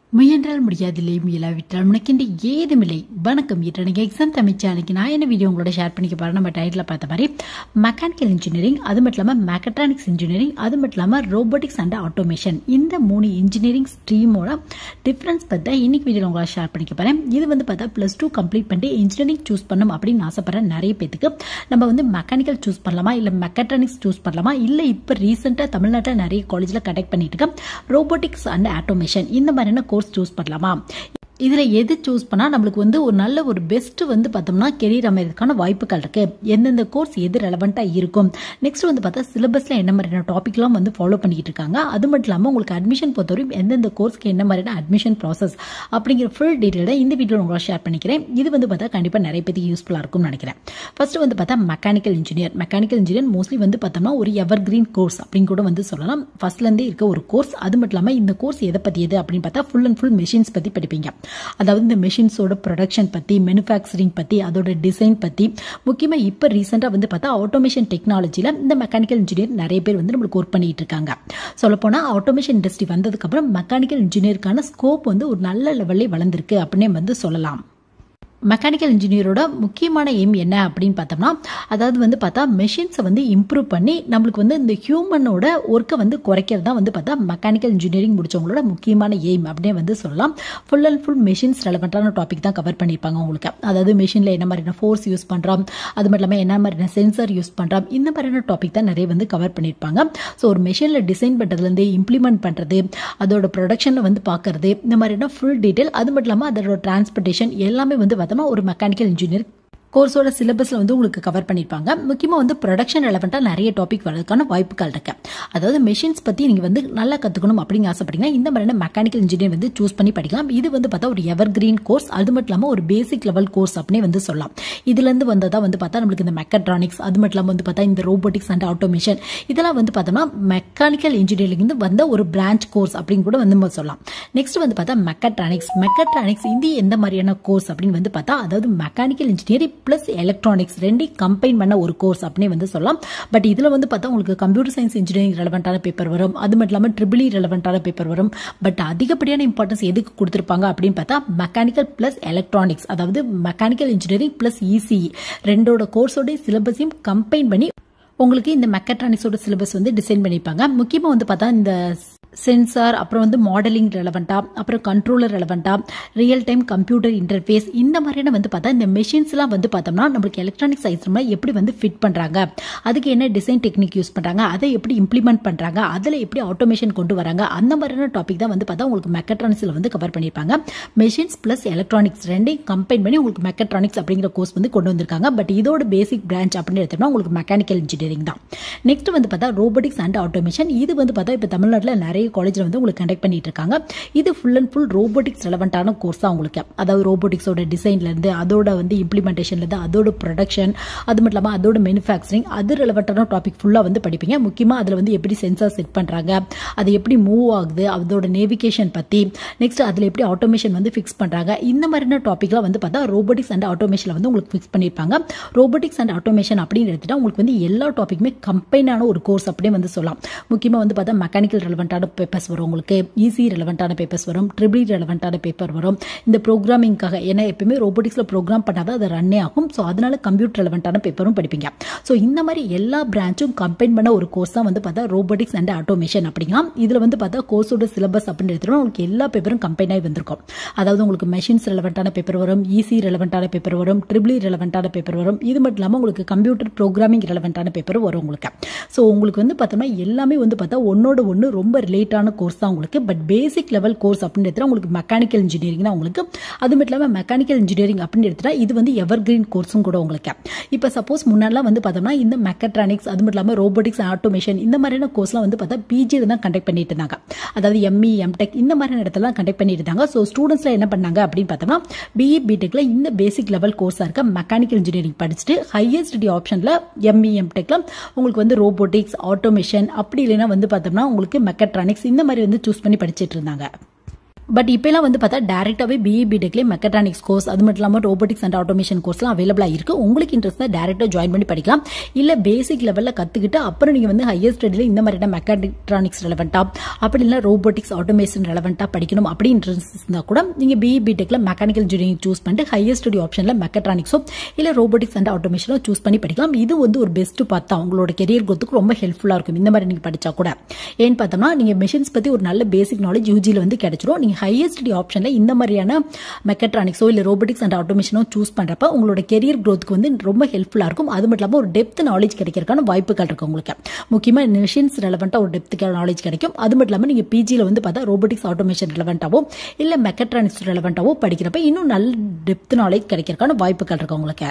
முயன்றால் முடியாதில்லை முயலாவிட்டால் முனக்கின்ற ஏதுமில்லை வணக்கம் இன்று எனக்கு எக்ஸாம் தமிழ் சேனலுக்கு நான் என்ன வீடியோ உங்களோட ஷேர் பண்ணிக்க போறேன் நம்ம டைட்டில் பார்த்த மாதிரி மெக்கானிக்கல் இன்ஜினியரிங் அது மட்டும் இல்லாமல் மெக்கட்ரானிக்ஸ் இன்ஜினியரிங் அது மட்டும் இல்லாமல் ரோபோட்டிக்ஸ் அண்ட் ஆட்டோமேஷன் இந்த மூணு இன்ஜினியரிங் ஸ்ட்ரீமோட டிஃப்ரென்ஸ் பற்றி இன்னைக்கு வீடியோ உங்களோட ஷேர் பண்ணிக்க போறேன் இது வந்து பார்த்தா ப்ளஸ் டூ கம்ப்ளீட் பண்ணிட்டு இன்ஜினியரிங் சூஸ் பண்ணணும் அப்படின்னு ஆசைப்படுற நிறைய பேத்துக்கு நம்ம வந்து மெக்கானிக்கல் சூஸ் பண்ணலாமா இல்லை மெக்கட்ரானிக்ஸ் சூஸ் பண்ணலாமா இல்லை இப்போ ரீசெண்டாக தமிழ்நாட்டில் நிறைய காலேஜில் கண்டக்ட் பண்ணிட்டு இருக்கேன் ரோபோட்டிக்ஸ் அண்ட் ஆட்டோமேஷன் இந்த மாதிரியான கோர்ஸ் சூஸ் பண்ணலாமா இதில் எது சூஸ் பண்ணால் நம்மளுக்கு வந்து ஒரு நல்ல ஒரு பெஸ்ட் வந்து பார்த்தோம்னா கெரியர் அமைறதுக்கான வாய்ப்புகள் இருக்கு எந்தெந்த கோர்ஸ் எது ரெலவெண்ட்டாக இருக்கும் நெக்ஸ்ட் வந்து பார்த்தா சிலபஸில் என்ன மாதிரியான டாபிக்லாம் வந்து ஃபாலோ பண்ணிக்கிட்டு இருக்காங்க அது மட்டும் இல்லாமல் உங்களுக்கு அட்மிஷன் பொறுத்தவரைக்கும் எந்தெந்த கோர்ஸ்க்கு என்ன மாதிரியான அட்மிஷன் ப்ராசஸ் அப்படிங்கிற ஃபுல் டீட்டெயில் இந்த வீடியோ உங்களை ஷேர் பண்ணிக்கிறேன் இது வந்து பார்த்தா கண்டிப்பாக நிறைய பேருக்கு யூஸ்ஃபுல்லாக இருக்கும்னு நினைக்கிறேன் ஃபர்ஸ்ட் வந்து பார்த்தா mechanical engineer mechanical engineer mostly வந்து பார்த்தோம்னா ஒரு எவர் கிரீன் கோர்ஸ் அப்படின்னு கூட வந்து சொல்லலாம் ஃபர்ஸ்ட்லேருந்தே இருக்க ஒரு கோர்ஸ் அது மட்டும் இல்லாமல் இந்த கோர்ஸ் எதை பற்றியது அப்படின்னு பார்த்தா ஃபுல் அண்ட் ஃபுல் மெஷின்ஸ் பற்றி படிப்பீங்க அதாவது இந்த மெஷின்ஸோட ப்ரொடக்ஷன் பற்றி மேனுஃபேக்சரிங் பற்றி அதோட டிசைன் பற்றி முக்கியமாக இப்போ ரீசெண்டாக வந்து பார்த்தா ஆட்டோமேஷன் டெக்னாலஜியில் இந்த மெக்கானிக்கல் இன்ஜினியர் நிறைய பேர் வந்து நம்மளுக்கு ஒர்க் பண்ணிட்டு இருக்காங்க சொல்லப்போனால் ஆட்டோமேஷன் இண்டஸ்ட்ரி வந்ததுக்கப்புறம் மெக்கானிக்கல் இன்ஜினியருக்கான ஸ்கோப் வந்து ஒரு நல்ல லெவல்லே வளர்ந்துருக்கு அப்படின்னே வந்து சொல்லலாம் மெக்கானிக்கல் இன்ஜினியரோட முக்கியமான எய்ம் என்ன அப்படின்னு பார்த்தோம்னா அதாவது வந்து பார்த்தா மெஷின்ஸை வந்து இம்ப்ரூவ் பண்ணி நம்மளுக்கு வந்து இந்த ஹியூமனோட ஒர்க்கை வந்து குறைக்கிறது தான் வந்து பார்த்தா மெக்கானிக்கல் இன்ஜினியரிங் முடிச்சவங்களோட முக்கியமான எய்ம் அப்படின்னே வந்து சொல்லலாம் ஃபுல் அண்ட் ஃபுல் மெஷின்ஸ் ரெலவெண்ட்டான டாபிக் தான் கவர் பண்ணியிருப்பாங்க உங்களுக்கு அதாவது மெஷினில் என்ன மாதிரியான ஃபோர்ஸ் யூஸ் பண்ணுறோம் அது மட்டும் இல்லாமல் என்ன மாதிரியான சென்சார் யூஸ் பண்ணுறோம் இந்த மாதிரியான டாபிக் தான் நிறைய வந்து கவர் பண்ணியிருப்பாங்க ஸோ ஒரு மெஷினில் டிசைன் பண்ணுறதுலேருந்து இம்ப்ளிமெண்ட் பண்ணுறது அதோட ப்ரொடக்ஷனில் வந்து பார்க்கறது இந்த மாதிரியான ஃபுல் டீட்டெயில் அது மட்டும் இல்லாமல் அதோட டிரான்ஸ்போர்ட்டேஷன் எல்லாமே வந்து பார்த்தோம்னா ஒரு மெக்கானிக்கல் இன்ஜினியர் கோர்ஸோட சிலபஸில் வந்து உங்களுக்கு கவர் பண்ணியிருப்பாங்க முக்கியமாக வந்து ப்ரொடக்ஷன் ரெலவெண்ட்டாக நிறைய டாபிக் வரதுக்கான வாய்ப்புகள் இருக்கு அதாவது மெஷின்ஸ் பற்றி நீங்கள் வந்து நல்லா கற்றுக்கணும் அப்படின்னு ஆசைப்பட்டீங்கன்னா இந்த மாதிரியான மெக்கானிக்கல் இன்ஜினியர் வந்து சூஸ் பண்ணி படிக்கலாம் இது வந்து பார்த்தா ஒரு எவர் கிரீன் கோர்ஸ் அது மட்டும் இல்லாமல் ஒரு பேசிக் லெவல் கோர்ஸ் அப்படின்னே வந்து சொல்லலாம் இதுலேருந்து வந்ததா வந்து பார்த்தா நம்மளுக்கு இந்த மெக்கட்ரானிக்ஸ் அது மட்டும் இல்லாமல் வந்து பார்த்தா இந்த ரோபோட்டிக்ஸ் அண்ட் ஆட்டோமேஷன் இதெல்லாம் வந்து பார்த்தோம்னா மெக்கானிக்கல் இன்ஜினியரிங் வந்த ஒரு பிரான்ச் கோர்ஸ் அப்படின்னு கூட வந்து நம்ம சொல்லலாம் நெக்ஸ்ட் வந்து பார்த்தா மெக்கட்ரானிக்ஸ் மெக்கட்ரானிக்ஸ் இது எந்த மாதிரியான கோர்ஸ் அப்படின்னு வந்து பார்த்தா அதாவது மெக்கானிக்கல் இன்ஜினியரிங் பிளஸ் எலக்ட்ரானிக்ஸ் ரெண்டையும் கம்பைன் பண்ண ஒரு கோர்ஸ் அப்படின்னு வந்து சொல்லலாம் பட் இதில் வந்து பார்த்தா உங்களுக்கு கம்ப்யூட்டர் சயின்ஸ் இன்ஜினியரிங் ரெலவெண்ட்டான பேப்பர் வரும் அது மட்டும் இல்லாமல் ட்ரிபிளி ரெலவெண்ட்டான பேப்பர் வரும் பட் அதிகப்படியான இம்பார்ட்டன்ஸ் எதுக்கு கொடுத்துருப்பாங்க அப்படின்னு பார்த்தா மெக்கானிக்கல் பிளஸ் எலக்ட்ரானிக்ஸ் அதாவது மெக்கானிக்கல் இன்ஜினியரிங் பிளஸ் இசிஇ ரெண்டோட கோர்ஸோட சிலபஸையும் கம்பைன் பண்ணி உங்களுக்கு இந்த மெக்கட்ரானிக்ஸோட சிலபஸ் வந்து டிசைன் பண்ணியிருப்பாங்க முக்கியமாக வந்து பார்த்தா இந்த சென்சார் அப்புறம் வந்து மாடலிங் ரெலவெண்ட்டாக அப்புறம் கண்ட்ரோலர் ரெலவெண்ட்டாக ரியல் டைம் கம்ப்யூட்டர் இன்டர்ஃபேஸ் இந்த மாதிரியான வந்து பார்த்தா இந்த மெஷின்ஸ்லாம் வந்து பார்த்தோம்னா நம்மளுக்கு எலக்ட்ரானிக்ஸ் ஐட்டம்ல எப்படி வந்து ஃபிட் பண்ணுறாங்க அதுக்கு என்ன டிசைன் டெக்னிக் யூஸ் பண்ணுறாங்க அதை எப்படி இம்ப்ளிமெண்ட் பண்ணுறாங்க அதில் எப்படி ஆட்டோமேஷன் கொண்டு வராங்க அந்த மாதிரியான டாபிக் தான் வந்து பார்த்தா உங்களுக்கு மெக்கட்ரானிக்ஸில் வந்து கவர் பண்ணியிருப்பாங்க மெஷின்ஸ் ப்ளஸ் எலக்ட்ரானிக்ஸ் ரெண்டையும் கம்பைன் பண்ணி உங்களுக்கு மெக்கட்ரானிக்ஸ் அப்படிங்கிற கோர்ஸ் வந்து கொண்டு வந்திருக்காங்க பட் இதோட பேசிக் பிரான்ச் அப்படின்னு எடுத்தோம்னா உங்களுக்கு மெக்கானிக்கல் இன்ஜினியரிங் தான் நெக்ஸ்ட் வந்து பார்த்தா ரோபோட்டிக்ஸ் அண்ட் ஆட்டோமேஷன் இது வந்து பார்த்தா இப்போ தமிழ்நாட்டில் நிறைய காலேஜில் வந்து உங்களுக்கு கண்டக்ட் பண்ணிட்டு இருக்காங்க இது ஃபுல் அண்ட் ஃபுல் ரோபோட்டிக்ஸ் ரெலவெண்ட்டான கோர்ஸ் தான் உங்களுக்கு அதாவது ரோபோட்டிக்ஸோட டிசைன்லேருந்து அதோட வந்து இம்ப்ளிமெண்டேஷன்லேருந்து அதோட ப்ரொடக்ஷன் அது மட்டும் இல்லாமல் அதோட மேனுஃபேக்சரிங் அது ரெலவெண்ட்டான டாபிக் ஃபுல்லாக வந்து படிப்பீங்க முக்கியமாக அதில் வந்து எப்படி சென்சார் செட் பண்ணுறாங்க அது எப்படி மூவ் ஆகுது அதோட நேவிகேஷன் பற்றி நெக்ஸ்ட் அதில் எப்படி ஆட்டோமேஷன் வந்து ஃபிக்ஸ் பண்ணுறாங்க இந்த மாதிரியான டாப்பிக்லாம் வந்து பார்த்தா ரோபோட்டிக்ஸ் அண்ட் ஆட்டோமேஷனில் வந்து உங்களுக்கு ஃபிக்ஸ் பண்ணியிருப்பாங்க ரோபோட்டிக்ஸ் அண்ட் ஆட்டோமேஷன் அப்படின்னு எடுத்துட்டா உங்களுக்கு வந்து எல்லா டாப்பிக்குமே கம்பைனான ஒரு கோர்ஸ் அப்படியே வந்து சொல்லலாம் முக்கியமாக வந்து பார்த்தா மெக்கானிக்கல் ரெலவெண்ட்டான பேப்பர்ஸ் வரும் உங்களுக்கு ஈஸி ரெலவெண்ட்டான பேப்பர்ஸ் வரும் ட்ரிபிள் ரெலவெண்ட்டான பேப்பர் வரும் இந்த ப்ரோக்ராமிங்காக ஏன்னா எப்பயுமே ரோபோட்டிக்ஸில் ப்ரோக்ராம் பண்ணாதான் அது ரன்னே ஆகும் ஸோ அதனால கம்ப்யூட்டர் ரெலவெண்ட்டான பேப்பரும் படிப்பீங்க ஸோ இந்த மாதிரி எல்லா பிரான்ச்சும் கம்பைன் பண்ண ஒரு கோர்ஸ் தான் வந்து பார்த்தா ரோபோட்டிக்ஸ் அண்ட் ஆட்டோமேஷன் அப்படின்னா இதில் வந்து பார்த்தா கோர்ஸோட சிலபஸ் அப்படின்னு எடுத்துட்டோம் உங்களுக்கு எல்லா பேப்பரும் கம்பைன் ஆகி வந்திருக்கும் அதாவது உங்களுக்கு மெஷின்ஸ் ரெலவெண்ட்டான பேப்பர் வரும் ஈஸி ரெலவெண்ட்டான பேப்பர் வரும் ட்ரிபிள் ரெலவெண்ட்டான பேப்பர் வரும் இது மட்டும் இல்லாமல் உங்களுக்கு கம்ப்யூட்டர் ப்ரோக்ராமிங் ரெலவெண்ட்டான பேப்பர் வரும் உங்களுக்கு ஸோ உங்களுக்கு வந்து பார்த்தோம்னா எல்லாமே வந்து பார்த்தா ஒன்னோட ஒன்று ரொம்ப ரிலேட்டான கோர்ஸ் தான் உங்களுக்கு பட் பேசிக் லெவல் கோர்ஸ் அப்படின்னு எடுத்துட்டா உங்களுக்கு மெக்கானிக்கல் இன்ஜினியரிங் தான் உங்களுக்கு அது மட்டும் இல்லாமல் மெக்கானிக்கல் இன்ஜினியரிங் அப்படின்னு எடுத்துட்டா இது வந்து எவர் கிரீன் கோர்ஸும் கூட உங்களுக்கு இப்போ சப்போஸ் முன்னாடிலாம் வந்து பார்த்தோம்னா இந்த மெக்கட்ரானிக்ஸ் அது மட்டும் இல்லாமல் ரோபோட்டிக்ஸ் ஆட்டோமேஷன் இந்த மாதிரியான கோர்ஸ்லாம் வந்து பார்த்தா பிஜியில் தான் கண்டக்ட் பண்ணிட்டு இருந்தாங்க அதாவது எம்இ எம்டெக் இந்த மாதிரியான இடத்துல கண்டக்ட் பண்ணிட்டு இருந்தாங்க ஸோ ஸ்டூடெண்ட்ஸ்லாம் என்ன பண்ணாங்க அப்படின்னு பார்த்தோம்னா பிஇ பிடெக்ல இந்த பேசிக் லெவல் கோர்ஸாக இருக்க மெக்கானிக்கல் இன்ஜினியரிங் படிச்சுட்டு ஹையர் ஸ்டடி ஆப்ஷனில் எம்இ எம்டெக்ல உங்களுக்கு வந்து ரோபோட்டிக்ஸ் ஆட்டோமேஷன் அப்படி இல்லைன்னா வந்து பார்த்தோம்னா உங்களுக்கு மெக்கட்ரானிக்ஸ் இந்த மாதிரி வந்து சூஸ் பண்ணி படிச்சுட்டு இருந்தாங்க பட் இப்போலாம் வந்து பார்த்தா டேரெக்டாகவே பிஇ பிடெக்லேயே மெக்கட்ரானிக்ஸ் கோர்ஸ் அது மட்டும் இல்லாமல் ரோபோட்டிக்ஸ் அண்ட் ஆட்டோமேஷன் கோர்ஸ்லாம் அவைலபிளாக இருக்குது உங்களுக்கு இன்ட்ரெஸ்ட் தான் டேரெக்டாக ஜாயின் பண்ணி படிக்கலாம் இல்லை பேசிக் லெவலில் கற்றுக்கிட்டு அப்புறம் நீங்கள் வந்து ஹையர் ஸ்டடியில் இந்த மாதிரியான மெக்காட்ரானிக்ஸ் ரெலவெண்ட்டாக அப்படி இல்லை ரோபோட்டிக்ஸ் ஆட்டோமேஷன் ரெலவெண்ட்டாக படிக்கணும் அப்படி இன்ட்ரெஸ்ட் இருந்தால் கூட நீங்கள் பிஇ பிடெக்கில் மெக்கானிக்கல் இன்ஜினியரிங் சூஸ் பண்ணிட்டு ஹையர் ஸ்டடி ஆப்ஷனில் மெக்கட்ரானிக்ஸோ இல்லை ரோபோட்டிக்ஸ் அண்ட் ஆட்டோமேஷனோ சூஸ் பண்ணி படிக்கலாம் இது வந்து ஒரு பெஸ்ட் பார்த்தா உங்களோட கெரியர் growth-க்கு ரொம்ப ஹெல்ப்ஃபுல்லாக இருக்கும் இந்த மாதிரி நீங்கள் படித்தா கூட ஏன்னு பார்த்தோம்னா நீங்கள் மிஷின்ஸ் பற்றி ஒரு நல்ல பேசிக் நாலேஜ் யூஜியில் வந்து கிடைச்சிரும் நீங்கள் ஹையர் ஸ்டடி ஆப்ஷனில் இந்த மாதிரியான மெக்கட்ரானிக்ஸோ இல்லை ரோபோட்டிக்ஸ் அண்ட் ஆட்டோமேஷனோ சூஸ் பண்ணுறப்ப உங்களோட கெரியர் growth-க்கு வந்து ரொம்ப ஹெல்ப்ஃபுல்லாக இருக்கும் அது மட்டும் இல்லாமல் ஒரு டெப்த் நாலேஜ் கிடைக்கிறதுக்கான வாய்ப்புகள் இருக்கு உங்களுக்கு முக்கியமாக மிஷின்ஸ் ரெலவெண்ட்டாக ஒரு டெப்த்துக்கான நாலேஜ் கிடைக்கும் அது மட்டும் இல்லாமல் நீங்கள் பிஜியில் வந்து பார்த்தா ரோபோட்டிக்ஸ் ஆட்டோமேஷன் ரெலவெண்ட்டாவோ இல்லை மெக்கட்ரானிக்ஸ் ரெலவெண்ட்டாவோ படிக்கிறப்ப இன்னும் நல்ல டெப்த் நாலேஜ் கிடைக்கிறதுக்கான வாய்ப்புகள் இருக்கு உங்களுக்கு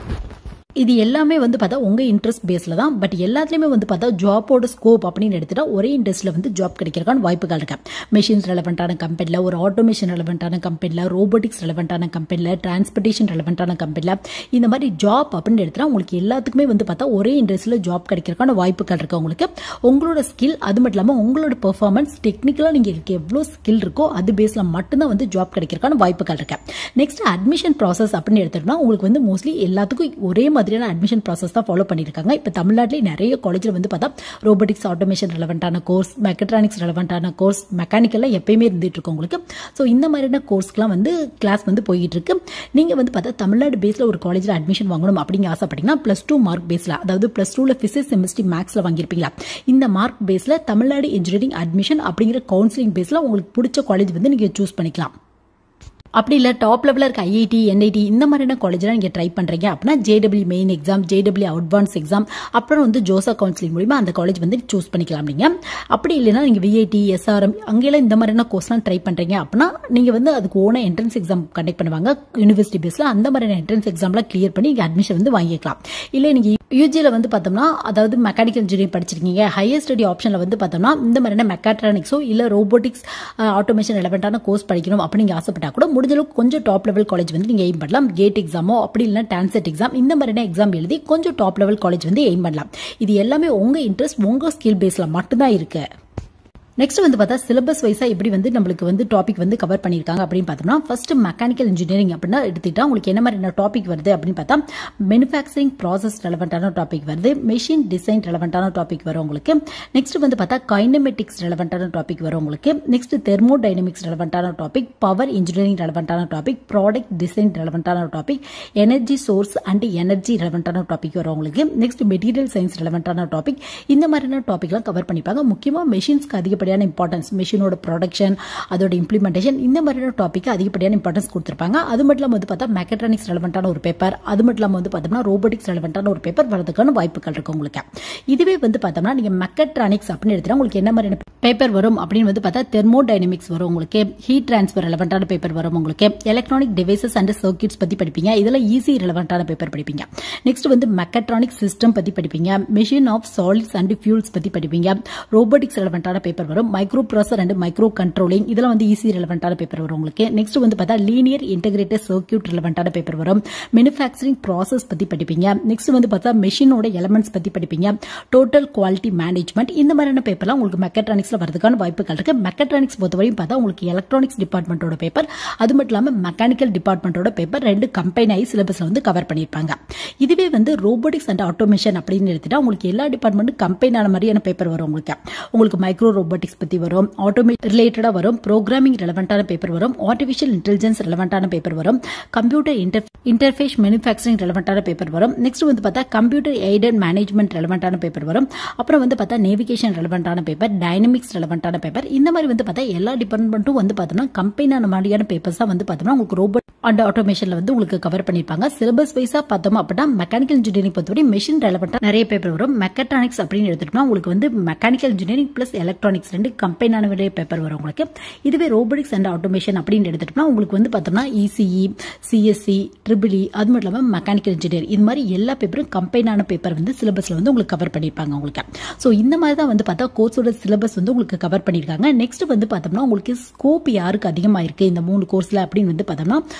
இது எல்லாமே வந்து பார்த்தா உங்கள் இன்ட்ரெஸ்ட் பேஸில் தான் பட் எல்லாத்துலேயுமே வந்து பார்த்தா ஜாப்போட ஸ்கோப் அப்படின்னு எடுத்துட்டா ஒரே இண்டஸ்ட்ரியில் வந்து ஜாப் கிடைக்கிறதுக்கான வாய்ப்புகள் இருக்கு மெஷின்ஸ் ரெலவெண்ட்டான கம்பெனியில் ஒரு ஆட்டோமேஷன் ரெலவெண்ட்டான கம்பெனியில் ரோபோட்டிக்ஸ் ரெலவெண்ட்டான கம்பெனியில் டிரான்ஸ்போர்ட்டேஷன் ரெலவெண்ட்டான கம்பெனியில் இந்த மாதிரி ஜாப் அப்படின்னு எடுத்துட்டா உங்களுக்கு எல்லாத்துக்குமே வந்து பார்த்தா ஒரே இண்டஸ்ட்ரியில் ஜாப் கிடைக்கிறதுக்கான வாய்ப்புகள் இருக்கு உங்களுக்கு உங்களோட ஸ்கில் அது மட்டும் இல்லாமல் உங்களோட பெர்ஃபார்மன்ஸ் டெக்னிக்கலாக நீங்கள் எவ்வளோ ஸ்கில் இருக்கோ அது பேஸில் மட்டும்தான் வந்து ஜாப் கிடைக்கிறதுக்கான வாய்ப்புகள் இருக்கு நெக்ஸ்ட் அட்மிஷன் ப்ராசஸ் அப்படின்னு எடுத்துட்டோம்னா உங்களுக்கு வந்து மோஸ்ட்லி எல்லாத்துக்கும் ஒரே மாதிரியான அட்மிஷன் ப்ராசஸ் தான் ஃபாலோ பண்ணியிருக்காங்க இப்போ தமிழ்நாட்டிலே நிறைய காலேஜில் வந்து பார்த்தா ரோபோட்டிக்ஸ் ஆட்டோமேஷன் ரெலவெண்ட்டான கோர்ஸ் மெக்கட்ரானிக்ஸ் ரெலவெண்ட்டான கோர்ஸ் மெக்கானிக்கல்லாம் எப்பயுமே இருந்துட்டு இருக்கு உங்களுக்கு ஸோ இந்த மாதிரியான கோர்ஸ்க்குலாம் வந்து கிளாஸ் வந்து போயிட்டு இருக்கு நீங்கள் வந்து பார்த்தா தமிழ்நாடு பேஸில் ஒரு காலேஜில் அட்மிஷன் வாங்கணும் அப்படிங்க ஆசைப்பட்டீங்கன்னா ப்ளஸ் டூ மார்க் பேஸில் அதாவது ப்ளஸ் டூவில் ஃபிசிக்ஸ் செமிஸ்ட்ரி மேக்ஸில் வாங்கியிருப்பீங்களா இந்த மார்க் பேஸில் தமிழ்நாடு இன்ஜினியரிங் அட்மிஷன் அப்படிங்கிற கவுன்சிலிங் பேஸில் உங்களுக்கு பிடிச்ச காலேஜ் வந்து நீங்கள் சூஸ் பண்ணிக்கலாம் அப்படி இல்லை டாப் லெவலில் இருக்க ஐஐடி என்ஐடி இந்த மாதிரியான காலேஜில் நீங்கள் ட்ரை பண்ணுறீங்க அப்படின்னா JW main exam JW advance exam அப்புறம் வந்து ஜோசா கவுன்சிலிங் மூலிமா அந்த காலேஜ் வந்து சூஸ் பண்ணிக்கலாம் நீங்கள் அப்படி இல்லைன்னா நீங்கள் விஐடி எஸ்ஆர்எம் அங்கெல்லாம் இந்த மாதிரியான கோர்ஸ்லாம் ட்ரை பண்ணுறீங்க அப்படின்னா நீங்கள் வந்து அதுக்கு ஓன என்ட்ரன்ஸ் எக்ஸாம் கண்டக்ட் பண்ணுவாங்க யூனிவர்சிட்டி பேஸில் அந்த மாதிரியான என்ட்ரன்ஸ் எக்ஸாம்லாம் கிளியர் பண்ணி நீங்கள் அட்மிஷன் வந்து வாங்கிக்கலாம் இல்லை நீங்கள் யூஜியில் வந்து பார்த்தோம்னா அதாவது மெக்கானிக்கல் இன்ஜினியரிங் படிச்சிருக்கீங்க ஹையர் ஸ்டடி ஆப்ஷனில் வந்து பார்த்தோம்னா இந்த மாதிரியான மெக்காட்ரானிக்ஸோ இல்லை ரோபோட்டிக்ஸ் ஆட்டோமேஷன் ரெலவெண்ட்டான கோர்ஸ் படிக்கணும் அப்படின்னு ஆசைப்பட்டா கூட முடிஞ்ச அளவுக்கு கொஞ்சம் டாப் லெவல் காலேஜ் வந்து நீங்கள் எய்ம் பண்ணலாம் கேட் எக்ஸாமோ அப்படி இல்லைனா டான்செட் எக்ஸாம் இந்த மாதிரியான எக்ஸாம் எழுதி கொஞ்சம் டாப் லெவல் காலேஜ் வந்து எய்ம் பண்ணலாம் இது எல்லாமே உங்கள் இன்ட்ரெஸ்ட் உங்கள் ஸ்கில் பேஸில் மட்டும்தான் இருக்கு நெக்ஸ்ட் வந்து பார்த்தா சிலபஸ் வைஸாக எப்படி வந்து நம்மளுக்கு வந்து டாபிக் வந்து கவர் பண்ணியிருக்காங்க அப்படின்னு பார்த்தோம்னா ஃபர்ஸ்ட் மெக்கானிக்கல் இன்ஜினியரிங் அப்படின்னா எடுத்துக்கிட்டா உங்களுக்கு என்ன மாதிரியான டாபிக் வருது அப்படின்னு பார்த்தா மேனுஃபேக்சரிங் ப்ராசஸ் ரெலவெண்ட்டான டாபிக் வருது மெஷின் டிசைன் ரெலவெண்ட்டான டாபிக் வரும் உங்களுக்கு நெக்ஸ்ட் வந்து பார்த்தா கைனமெட்டிக்ஸ் ரெலவெண்ட்டான டாபிக் வரும் உங்களுக்கு நெக்ஸ்ட் தெர்மோ டைனமிக்ஸ் ரெலவெண்ட்டான டாபிக் பவர் இன்ஜினியரிங் ரெலவெண்ட்டான டாபிக் ப்ராடக்ட் டிசைன் ரெலவெண்ட்டான topic energy source and energy ரெலவெண்ட்டான டாபிக் வரும் உங்களுக்கு நெக்ஸ்ட் மெட்டீரியல் சயின்ஸ் ரெலவெண்ட்டான டாபிக் இந்த மாதிரியான டாபிக்லாம் கவர் பண்ணிப்பாங்க முக்கியமாக மெஷின்ஸ்க்கு அதிகப்படியான இம்பார்ட்டன்ஸ் மெஷினோட ப்ரொடக்ஷன் அதோட இம்ப்ளிமெண்டேஷன் இந்த மாதிரியான டாபிக் அதிகப்படியான இம்பார்ட்டன்ஸ் கொடுத்துருப்பாங்க அது மட்டும் இல்லாமல் வந்து பார்த்தா மெக்கட்ரானிக்ஸ் ரெலவெண்ட்டான ஒரு பேப்பர் அது மட்டும் இல்லாமல் வந்து பார்த்தோம்னா ரோபோட்டிக்ஸ் ரெலவெண்ட்டான ஒரு பேப்பர் வரதுக்கான வாய்ப்புகள் இருக்கு உங்களுக்கு இதுவே வந்து பார்த்தோம்னா நீங்கள் மெக்கட்ரானிக்ஸ் அப்படின்னு எடுத்துட்டா உங்களுக்கு என்ன மாதிரியான பேப்பர் வரும் அப்படின்னு வந்து பார்த்தா தெர்மோ டைனமிக்ஸ் வரும் உங்களுக்கு ஹீட் டிரான்ஸ்ஃபர் ரெலவெண்ட்டான பேப்பர் வரும் உங்களுக்கு எலக்ட்ரானிக் டிவைசஸ் அண்ட் சர்க்கியூட்ஸ் பற்றி படிப்பீங்க இதெல்லாம் ஈஸி ரெலவெண்ட்டான பேப்பர் படிப்பீங்க நெக்ஸ்ட் வந்து மெக்கட்ரானிக் சிஸ்டம் பற்றி படிப்பீங்க machine of solids and fuels பற்றி படிப்பீங்க ரோபோட்டிக்ஸ் ரெலவெண்ட்டான பேப்பர் வரும் microprocessor and microcontrolling இதெல்லாம் வந்து ஈஸி ரெலவெண்ட்டான பேப்பர் வரும் உங்களுக்கு நெக்ஸ்ட் வந்து பார்த்தா லீனியர் இன்டெகிரேட்டட் சர்க்கியூட் ரெலவெண்ட்டான பேப்பர் வரும் மேனுஃபேக்சரிங் ப்ராசஸ் பற்றி படிப்பீங்க நெக்ஸ்ட் வந்து பார்த்தா மெஷினோட எலமெண்ட்ஸ் பற்றி படிப்பீங்க டோட்டல் குவாலிட்டி மேனேஜ்மெண்ட் இந்த மாதிரியான பேப்பர்லாம் உங்களுக்கு மெக்கட்ரானிக்ஸில் வரதுக்கான வாய்ப்புகள் இருக்கு மெக்கட்ரானிக்ஸ் பொறுத்தவரையும் பார்த்தா உங்களுக்கு எலக்ட்ரானிக்ஸ் டிபார்ட்மெண்ட்டோட பேப்பர் அது மட்டும் இல்லாமல் மெக்கானிக்கல் டிபார்ட்மெண்ட்டோட பேப்பர் ரெண்டு கம்பைன் ஆகி சிலபஸில் வந்து கவர் பண்ணியிருப்பாங்க இதுவே வந்து ரோபோட்டிக்ஸ் அண்ட் ஆட்டோமேஷன் அப்படின்னு எடுத்துட்டா உங்களுக்கு எல்லா டிபார்ட்மெண்ட்டும் கம்பைன் ஆன மாதிரியான பேப்பர் வரும் உங்களுக்கு உங்களுக்கு மைக்ரோ ரோபோட்டிக்ஸ் பற்றி வரும் ஆட்டோமே ரிலேட்டடாக வரும் ப்ரோக்ராமிங் ரெலவெண்ட்டான பேப்பர் வரும் ஆர்டிஃபிஷியல் இன்டெலிஜென்ஸ் ரெலவெண்ட்டான பேப்பர் வரும் கம்ப்யூட்டர் இன்டர் இன்டர்ஃபேஸ் மேனுஃபேக்சரிங் ரெலவெண்ட்டான பேப்பர் வரும் நெக்ஸ்ட் வந்து பார்த்தா கம்ப்யூட்டர் எய்டட் மேனேஜ்மெண்ட் ரெலவெண்ட்டான பேப்பர் வரும் அப்புறம் வந்து பார்த்தா நேவிகேஷன் ரெலவெண்ட்டான பேப்பர் டைனமிக்ஸ் ரெலவெண்ட்டான பேப்பர் இந்த மாதிரி வந்து பார்த்தா எல்லா டிபார்ட்மெண்ட்டும் வந்து பார்த்தோம்னா கம்பெனியான மாதிரியான பேப்பர்ஸ் தான் வந்து பார்த்தோம்னா உங்களுக்கு ரோபோட் அண்ட் ஆட்டோமேஷன்ல வந்து உங்களுக்கு கவர் பண்ணிருப்பாங்க சிலபஸ் வைஸா பார்த்தோம் அப்படின்னா மெக்கானிக்கல் இன்ஜினியரிங் பொறுத்தவரை மெஷின் ரெலவெண்டா நிறைய பேப்பர் வரும் மெக்கட்ரானிக்ஸ் அப்படின்னு எடுத்துட்டோம்னா உங்களுக்கு வந்து மெக்கானிக்கல் இன்ஜினியரிங் பிளஸ் எலக்ட்ரானிக்ஸ் ரெண்டு கம்பைனான நிறைய பேப்பர் வரும் உங்களுக்கு இதுவே ரோபோட்டிக்ஸ் அண்ட் ஆட்டோமேஷன் அப்படின்னு எடுத்துட்டோம்னா உங்களுக்கு வந்து பார்த்தோம்னா இசிஇ சிஎஸ்சி ட்ரிபிளி அது மட்டும் இல்லாமல் மெக்கானிக்கல் இன்ஜினியர் இது மாதிரி எல்லா பேப்பரும் கம்பைனான பேப்பர் வந்து சிலபஸ்ல வந்து உங்களுக்கு கவர் பண்ணியிருப்பாங்க உங்களுக்கு ஸோ இந்த மாதிரி தான் வந்து பார்த்தா கோர்ஸோட சிலபஸ் வந்து உங்களுக்கு கவர் பண்ணியிருக்காங்க நெக்ஸ்ட் வந்து பார்த்தோம்னா உங்களுக்கு ஸ்கோப் யாருக்கு அதிகமாக இருக்கு இந்த மூணு கோர்ஸ்ல அப்படின்னு வந்து பார்த்தோம்னா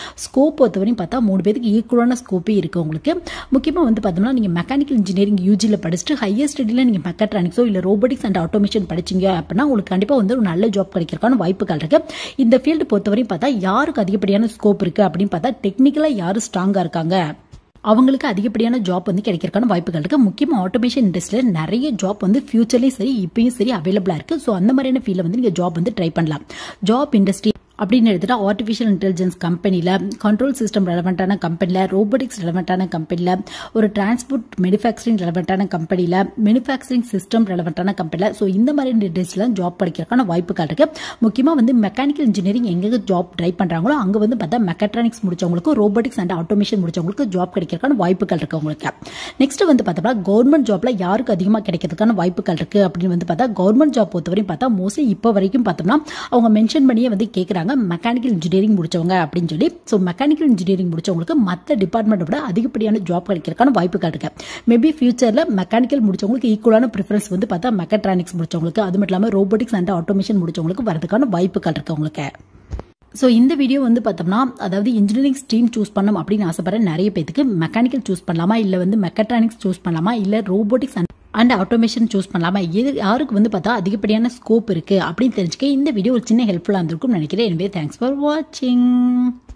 ஸ்கோப் பொறுத்தவரையும் பார்த்தா மூணு பேருக்கு ஈக்குவலான ஸ்கோப்பே இருக்குது உங்களுக்கு முக்கியமாக வந்து பார்த்தோம்னா நீங்கள் மெக்கானிக்கல் இன்ஜினியரிங் யூஜியில் படிச்சுட்டு ஹையர் ஸ்டடியில் நீங்கள் மெக்கட்ரானிக்ஸோ இல்லை ரோபோட்டிக்ஸ் அண்ட் ஆட்டோமேஷன் படிச்சிங்க அப்படின்னா உங்களுக்கு கண்டிப்பாக வந்து ஒரு நல்ல ஜாப் கிடைக்கிறதுக்கான வாய்ப்புகள் இருக்குது இந்த ஃபீல்டு பொறுத்தவரையும் பார்த்தா யாருக்கு அதிகப்படியான ஸ்கோப் இருக்குது அப்படின்னு பார்த்தா டெக்னிக்கலாக யார் ஸ்ட்ராங்காக இருக்காங்க அவங்களுக்கு அதிகப்படியான ஜாப் வந்து கிடைக்கிறதுக்கான வாய்ப்புகள் இருக்குது முக்கியமாக ஆட்டோமேஷன் இண்டஸ்ட்ரியில் நிறைய ஜாப் வந்து ஃபியூச்சர்லேயும் சரி இப்பயும் சரி அவைலபிளாக இருக்குது ஸோ அந்த மாதிரியான ஃபீல்டில் வந்து நீங்கள் ஜாப் வந்து ட்ரை பண்ணலாம் ஜாப் இண்டஸ்ட்ரி அப்படின்னு எடுத்துட்டா ஆர்டிஃபிஷியல் இன்டெலிஜென்ஸ் கம்பெனியில் கண்ட்ரோல் சிஸ்டம் ரெலவெண்ட்டான கம்பெனியில் ரோபோட்டிக்ஸ் ரெலவெண்ட்டான கம்பெனியில் ஒரு டிரான்ஸ்போர்ட் மேனுஃபேக்சரிங் ரெலவெண்ட்டான கம்பெனியில் மேனுஃபேக்சரிங் சிஸ்டம் ரெலவெண்ட்டான கம்பெனியில் ஸோ இந்த மாதிரி இண்டஸ்ட்ரியில் ஜாப் படிக்கிறதுக்கான வாய்ப்புகள் இருக்குது முக்கியமாக வந்து மெக்கானிக்கல் இன்ஜினியரிங் எங்கே ஜாப் ட்ரை பண்ணுறாங்களோ அங்கே வந்து பார்த்தா மெக்கட்ரானிக்ஸ் முடிச்சவங்களுக்கு ரோபோட்டிக்ஸ் அண்ட் ஆட்டோமேஷன் முடிச்சவங்களுக்கு ஜாப் கிடைக்கிறதுக்கான வாய்ப்புகள் இருக்குது உங்களுக்கு நெக்ஸ்ட் வந்து பார்த்தோம்னா கவர்மெண்ட் ஜாப்ல யாருக்கு அதிகமாக கிடைக்கிறதுக்கான வாய்ப்புகள் இருக்குது அப்படின்னு வந்து பார்த்தா கவர்மெண்ட் ஜாப் பொறுத்தவரையும் பார்த்தா மோஸ்ட்லி இப்போ வரைக்கும் பார்த்தோம்னா அவங்க மென்ஷன் பண்ணியே வந்து கேட்குறாங்க மெக்கானிக்கல் இன்ஜினியரிங் முடிச்சவங்க அப்படின்னு சொல்லி ஸோ மெக்கானிக்கல் இன்ஜினியரிங் முடிச்சவங்களுக்கு மற்ற டிபார்ட்மெண்ட்டை விட அதிகப்படியான ஜாப் கிடைக்கிறதுக்கான வாய்ப்புகள் இருக்கு மேபி ஃபியூச்சரில் மெக்கானிக்கல் முடிச்சவங்களுக்கு ஈக்குவலான ப்ரிஃபரன்ஸ் வந்து பார்த்தா மெக்கட்ரானிக்ஸ் முடிச்சவங்களுக்கு அது மட்டும் இல்லாமல் ரோபோட்டிக்ஸ் அண்ட் ஆட்டோமேஷன் முடிச்சவங்களுக்கு வரதுக்கான வாய்ப்புகள் இருக்கு உங்களுக்கு ஸோ இந்த வீடியோ வந்து பார்த்தோம்னா அதாவது இன்ஜினியரிங் ஸ்ட்ரீம் சூஸ் பண்ணணும் அப்படின்னு ஆசைப்படுற நிறைய பேத்துக்கு மெக்கானிக்கல் சூஸ் பண்ணலாமா இல்லை வந்து மெக்கட்ரானிக்ஸ் சூஸ் பண்ணலாமா இல்லை robotics and and automation choose பண்ணலாமா எது யாருக்கு வந்து பார்த்தா அதிகப்படியான ஸ்கோப் இருக்குது அப்படின்னு தெரிஞ்சுக்க இந்த வீடியோ ஒரு சின்ன ஹெல்ப்ஃபுல்லாக இருந்திருக்கும்னு நினைக்கிறேன் எனவே தேங்க்ஸ் ஃபார் வாட்சிங்